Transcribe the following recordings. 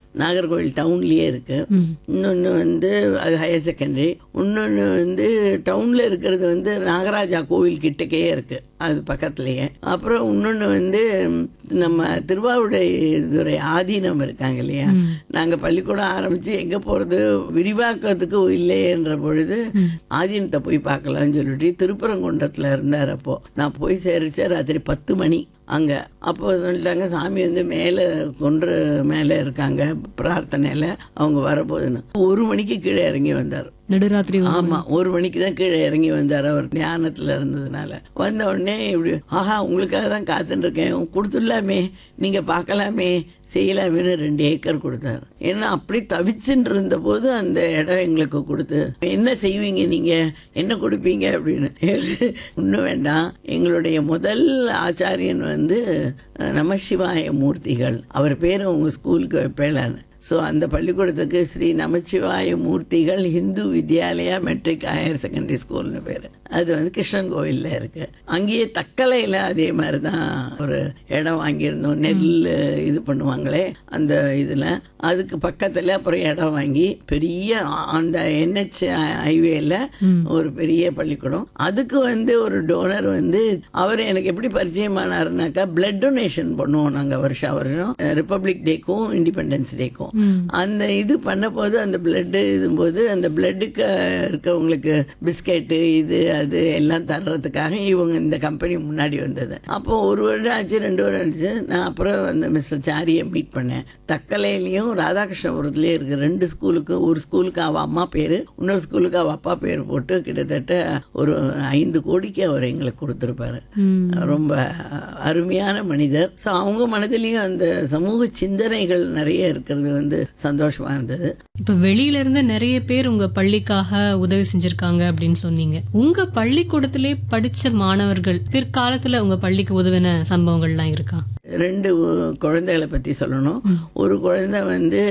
நாகர்கோவில் டவுன்லயே இருக்கு இன்னொன்று வந்து அது ஹையர் செகண்டரி இன்னொன்று வந்து டவுன்ல இருக்கிறது வந்து நாகராஜா கோவில் கிட்டக்கே இருக்கு அது பக்கத்துலயே அப்புறம் இன்னொன்று வந்து நம்ம திருவாவுடைத்துறை ஆதீனம் இருக்காங்க இல்லையா நாங்க பள்ளிக்கூடம் ஆரம்பிச்சு எங்க போறது விரிவாக்கத்துக்கு இல்லையென்ற பொழுது ஆதீனத்தை போய் பார்க்கலாம்னு சொல்லிட்டு திருப்பரங்குன்றத்துல இருந்தார் அப்போ நான் போய் சேரிச்சேன் ராத்திரி பத்து மணி அங்க அப்போ சொல்லிட்டாங்க சாமி வந்து மேலே கொன்று மேலே இருக்காங்க பிரார்த்தனையில அவங்க வரப்போகுதுன்னு ஒரு மணிக்கு கீழே இறங்கி வந்தார் நடுராத்திரி ஆமா ஒரு மணிக்கு தான் கீழே இறங்கி வந்தார் அவர் தியானத்துல இருந்ததுனால வந்த உடனே இப்படி ஆஹா உங்களுக்காக தான் காத்துட்டு இருக்கேன் கொடுத்துடலாமே நீங்க பார்க்கலாமே செய்யலாமேன்னு ரெண்டு ஏக்கர் கொடுத்தாரு ஏன்னா அப்படி தவிச்சுட்டு இருந்த போது அந்த இடம் எங்களுக்கு கொடுத்து என்ன செய்வீங்க நீங்க என்ன கொடுப்பீங்க அப்படின்னு இன்னும் வேண்டாம் எங்களுடைய முதல் ஆச்சாரியன் வந்து அஹ், நமசிவாய மூர்த்திகள் அவர் பேரை உங்க ஸ்கூலுக்கு வைப்பேலான்னு ஸோ அந்த பள்ளிக்கூடத்துக்கு Sri Namachivaya Moorthigal Hindu Vidyalaya matric higher secondary ஸ்கூல்னு பேர் அது வந்து கிருஷ்ணன் கோவிலில் இருக்கு அங்கேயே தக்கலையில் அதே மாதிரி தான் ஒரு இடம் வாங்கியிருந்தோம் நெல் இது பண்ணுவாங்களே அந்த இதில் அதுக்கு பக்கத்தில் அப்புறம் இடம் வாங்கி பெரிய அந்த என்ஹெச் ஹைவேல ஒரு பெரிய பள்ளிக்கூடம் அதுக்கு வந்து ஒரு டோனர் வந்து அவர் எனக்கு எப்படி பரிச்சயமானாருனாக்கா பிளட் டொனேஷன் பண்ணுவோம் நாங்கள் வருஷம் வருஷம் ரிப்பப்ளிக் டேக்கும் இண்டிபெண்டன்ஸ் டேக்கும் அந்த இது பண்ண போது அந்த பிளட்டு இதும்போது அந்த பிளட்டுக்கு இருக்கவங்களுக்கு பிஸ்கெட்டு இது அது எல்லாம் தர்றதுக்காக இவங்க இந்த கம்பெனி முன்னாடி வந்தது அப்போ ஒரு வருடம் ஆச்சு ரெண்டு வருடம் ஆச்சு நான் அப்புறம் அந்த மிஸ்டர் சாரியை மீட் பண்ணேன் தக்கலையிலையும் ராதாகிருஷ்ணபுரத்துலேயும் இருக்கு ரெண்டு ஸ்கூலுக்கு ஒரு ஸ்கூலுக்கு அவள் அம்மா பேர் இன்னொரு ஸ்கூலுக்கு அவள் அப்பா பேர் போட்டு கிட்டத்தட்ட ஒரு ஐந்து கோடிக்கு அவர் எங்களுக்கு கொடுத்துருப்பாரு ரொம்ப அருமையான மனிதர் ஸோ அவங்க மனதிலையும் அந்த சமூக சிந்தனைகள் நிறைய இருக்கிறது வந்து சந்தோஷமா இருந்தது இப்ப வெளியில இருந்து நிறைய பேர் உங்க பள்ளிக்காக உதவி செஞ்சிருக்காங்க அப்படின்னு சொன்னீங்க உங்க பள்ளிக்கூடத்திலே படிச்ச மாணவர்கள் பிற்காலத்துல உங்க பள்ளிக்கு உதவின சம்பவங்கள்லாம் இருக்கா ரெண்டு குழந்தைகளை பத்தி சொல்லணும் ஒரு குழந்தை வந்து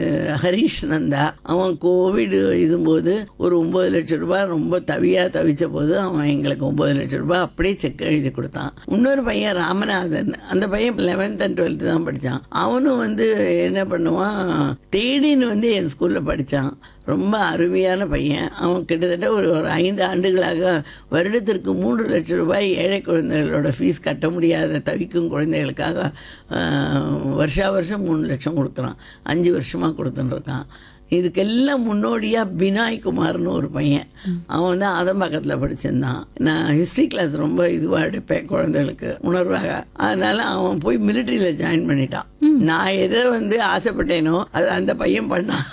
ஹரிஷ் நந்தா அவன் கோவிட் இதும்போது ஒரு ஒன்பது லட்சம் ரூபாய் ரொம்ப தவியா தவிச்ச போது அவன் எங்களுக்கு ஒன்பது லட்சம் ரூபாய் அப்படியே செக் எழுதி கொடுத்தான் இன்னொரு பையன் ராமநாதன் அந்த பையன் லெவன்த் அண்ட் டுவெல்த் தான் படிச்சான் அவனும் வந்து என்ன பண்ணுவான் தேடின்னு வந்து என் ஸ்கூல்ல படிச்சான் ரொம்ப அருமையான பையன் அவன் கிட்டத்தட்ட ஒரு ஒரு ஐந்து ஆண்டுகளாக வருடத்திற்கு மூன்று லட்சம் ரூபாய் ஏழை குழந்தைகளோட ஃபீஸ் கட்ட முடியாத தவிக்கும் குழந்தைகளுக்காக ஆஹ், வருஷா வருஷம் மூணு லட்சம் கொடுக்குறான் அஞ்சு வருஷமாக கொடுத்துட்டு இருக்கான் இதுக்கெல்லாம் முன்னோடியா பினாய் குமார்னு ஒரு பையன் அவன் வந்து அதம்பாக்கத்தில் படிச்சிருந்தான் நான் ஹிஸ்ட்ரி கிளாஸ் ரொம்ப இதுவாக எடுப்பேன் குழந்தைகளுக்கு உணர்வாக அதனால அவன் போய் மிலிட்ரியில் ஜாயின் பண்ணிட்டான் நான் எதை வந்து ஆசைப்பட்டேனோ அது அந்த பையன் பண்ணான்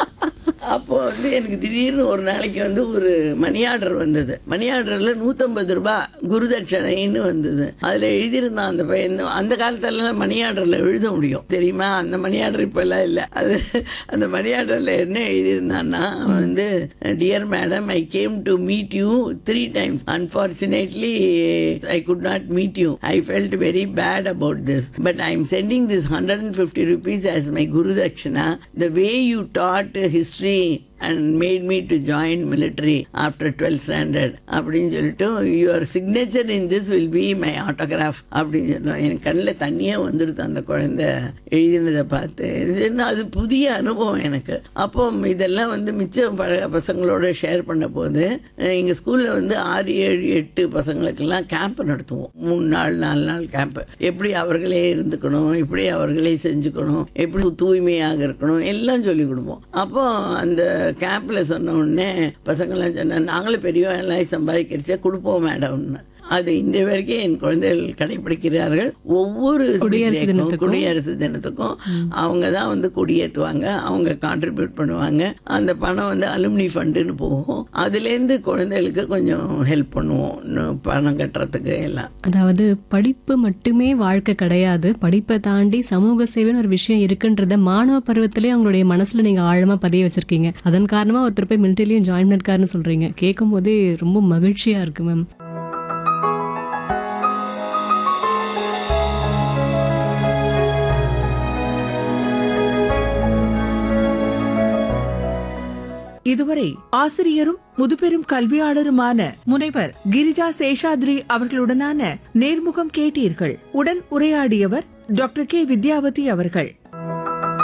அப்போ வந்து எனக்கு திடீர்னு ஒரு நாளைக்கு வந்து ஒரு மணி ஆர்டர் வந்தது மணி ஆர்டர்ல நூத்தம்பது ரூபாய் குருதட்சணைன்னு வந்தது அதுல எழுதியிருந்தான் அந்த பையன் அந்த காலத்துல மணி ஆர்டர்ல எழுத முடியும் தெரியுமா அந்த மணி ஆர்டர் இப்ப எல்லாம் இல்ல அது அந்த மணி ஆர்டர்ல என்ன எழுதியிருந்தான்னா அவன் வந்து dear madam I came to meet you three times unfortunately I could not meet you I felt very bad about this but I am sending this hundred and fifty rupees as my guru dakshina the way you taught history and made me to join military after twelfth standard அப்படின்னு சொல்லிட்டு your signature in this will be my autograph அப்படின்னு சொன்னோம் என் கண்ணில் தண்ணியே வந்துடுது அந்த குழந்தை எழுதினதை பார்த்து இது அது புதிய அனுபவம் எனக்கு அப்போ இதெல்லாம் வந்து மிச்சம் பழ பசங்களோட ஷேர் பண்ண போது எங்கள் ஸ்கூலில் வந்து ஆறு ஏழு எட்டு பசங்களுக்கெல்லாம் கேம்ப் நடத்துவோம் மூணு நாள் நாலு நாள் கேம்ப் எப்படி அவர்களே இருந்துக்கணும் எப்படி அவர்களே செஞ்சுக்கணும் எப்படி தூய்மையாக இருக்கணும் எல்லாம் சொல்லி கொடுப்போம் அப்போ அந்த கேம்ப்ல சொன்ன உடனே பசங்கள்லாம் சொன்ன நாங்களும் பெரியவங்களாம் சம்பாதிக்கிறச்சே கொடுப்போம் மேடம்னு அது இன்று வரைக்கும் என் குழந்தைகள் கடைபிடிக்கிறார்கள் ஒவ்வொரு குடியரசு day க்கும், தினத்துக்கும். குடியரசு தினத்துக்கும் அவங்க தான் வந்து கொடியேற்றுவாங்க அவங்க கான்ட்ரிபியூட் பண்ணுவாங்க அந்த பணம் வந்து அலுமினி ஃபண்டுன்னு போகும் அதுலேருந்து குழந்தைகளுக்கு கொஞ்சம் ஹெல்ப் பண்ணுவோம் இன்னும் பணம் கட்டுறதுக்கு எல்லாம் அதாவது படிப்பு மட்டுமே வாழ்க்கை கிடையாது படிப்பை தாண்டி சமூக சேவைன்னு ஒரு விஷயம் இருக்குன்றத மாணவ பருவத்திலே அவங்களுடைய மனசுல நீங்க ஆழமா பதிய வச்சிருக்கீங்க அதன் காரணமா ஒருத்தர் போய் மிலிட்டரிலையும் ஜாயின் பண்ணிருக்காருன்னு சொல்றீங்க கேட்கும் போதே ரொம்ப மகிழ்ச்சியா இருக்கு மேம் இதுவரை ஆசிரியரும் முதுபெரும் கல்வியாளருமான முனைவர் கிரிஜா சேஷாத்ரி அவர்களுடனான நேர்முகம் கேட்டீர்கள் உடன் உரையாடியவர் டாக்டர் கே வித்யாவதி அவர்கள்